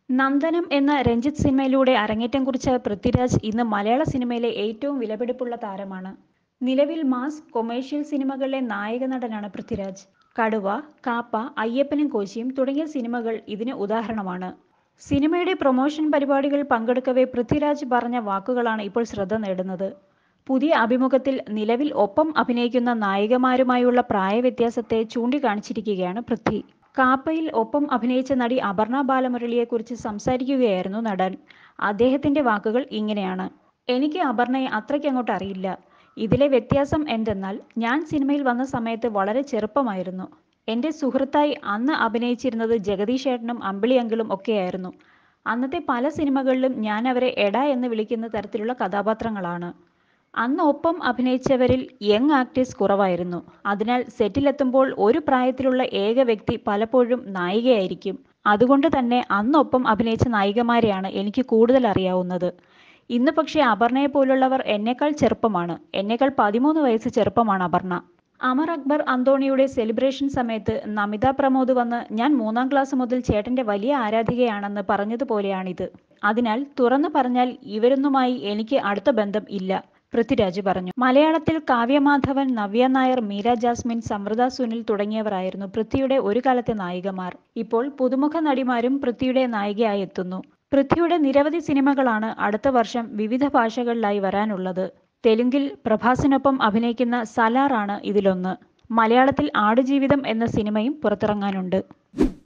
നന്ദനം എന്ന രഞ്ജിത്ത് സിനിമയിലൂടെ അരങ്ങേറ്റം കുറിച്ച പൃഥ്വിരാജ് ഇന്ന് മലയാള സിനിമയിലെ ഏറ്റവും വിലപിടിപ്പുള്ള താരമാണ് നിലവിൽ മാസ് കൊമേഴ്ഷ്യൽ സിനിമകളിലെ നായക നടനാണ് പൃഥ്വിരാജ് കടുവ കാപ്പ അയ്യപ്പനും കോശിയും തുടങ്ങിയ സിനിമകൾ ഇതിന് ഉദാഹരണമാണ് സിനിമയുടെ പ്രൊമോഷൻ പരിപാടികൾ പങ്കെടുക്കവേ പൃഥ്വിരാജ് പറഞ്ഞ വാക്കുകളാണ് ഇപ്പോൾ ശ്രദ്ധ നേടുന്നത് പുതിയ അഭിമുഖത്തിൽ നിലവിൽ ഒപ്പം അഭിനയിക്കുന്ന നായികമാരുമായുള്ള പ്രായവ്യത്യാസത്തെ ചൂണ്ടിക്കാണിച്ചിരിക്കുകയാണ് പൃഥ്വി കാപ്പയിൽ ഒപ്പം അഭിനയിച്ച നടി അപർണ ബാലമുരളിയെക്കുറിച്ച് സംസാരിക്കുകയായിരുന്നു നടൻ അദ്ദേഹത്തിന്റെ വാക്കുകൾ ഇങ്ങനെയാണ് എനിക്ക് അപർണയെ അത്രയ്ക്കങ്ങോട്ട് അറിയില്ല ഇതിലെ വ്യത്യാസം എന്തെന്നാൽ ഞാൻ സിനിമയിൽ വന്ന സമയത്ത് വളരെ ചെറുപ്പമായിരുന്നു എൻ്റെ സുഹൃത്തായി അന്ന് അഭിനയിച്ചിരുന്നത് ജഗദീഷ് ഏട്ടനും അമ്പിളി അങ്കിളും ഒക്കെയായിരുന്നു അന്നത്തെ പല സിനിമകളിലും ഞാൻ അവരെ എട എന്ന് വിളിക്കുന്ന തരത്തിലുള്ള കഥാപാത്രങ്ങളാണ് അന്ന് ഒപ്പം അഭിനയിച്ചവരിൽ യങ് ആക്ടേഴ്സ് കുറവായിരുന്നു അതിനാൽ സെറ്റിലെത്തുമ്പോൾ ഒരു പ്രായത്തിലുള്ള ഏക വ്യക്തി പലപ്പോഴും നായികയായിരിക്കും അതുകൊണ്ട് തന്നെ അന്നൊപ്പം അഭിനയിച്ച നായികമാരെയാണ് എനിക്ക് കൂടുതൽ അറിയാവുന്നത് ഇന്ന് പക്ഷേ അപർണയെ പോലുള്ളവർ എന്നേക്കാൾ ചെറുപ്പമാണ് എന്നേക്കാൾ പതിമൂന്ന് വയസ്സ് ചെറുപ്പമാണ് അപർണ അമർ അക്ബർ അന്തോണിയുടെ സെലിബ്രേഷൻ സമയത്ത് നമിത പ്രമോദ് വന്ന് ഞാൻ മൂന്നാം ക്ലാസ് മുതൽ ചേട്ടന്റെ വലിയ ആരാധികയാണെന്ന് പറഞ്ഞതുപോലെയാണിത് അതിനാൽ തുറന്നു പറഞ്ഞാൽ ഇവരൊന്നുമായി എനിക്ക് അടുത്ത ബന്ധം ഇല്ല പൃഥ്വിരാജ് പറഞ്ഞു മലയാളത്തിൽ കാവ്യമാധവൻ നവ്യ നായർ മീര ജാസ്മിൻ സമൃദ്ധ സുനിൽ തുടങ്ങിയവരായിരുന്നു പൃഥ്വിയുടെ ഒരു കാലത്തെ നായികമാർ ഇപ്പോൾ പുതുമുഖ നടിമാരും പൃഥ്വിയുടെ നായികയായി എത്തുന്നു പൃഥ്വിയുടെ നിരവധി സിനിമകളാണ് അടുത്ത വർഷം വിവിധ ഭാഷകളിലായി വരാനുള്ളത് തെലുങ്കിൽ പ്രഭാസിനൊപ്പം അഭിനയിക്കുന്ന സലാറാണ് ഇതിലൊന്ന് മലയാളത്തിൽ ആടുജീവിതം എന്ന സിനിമയും പുറത്തിറങ്ങാനുണ്ട്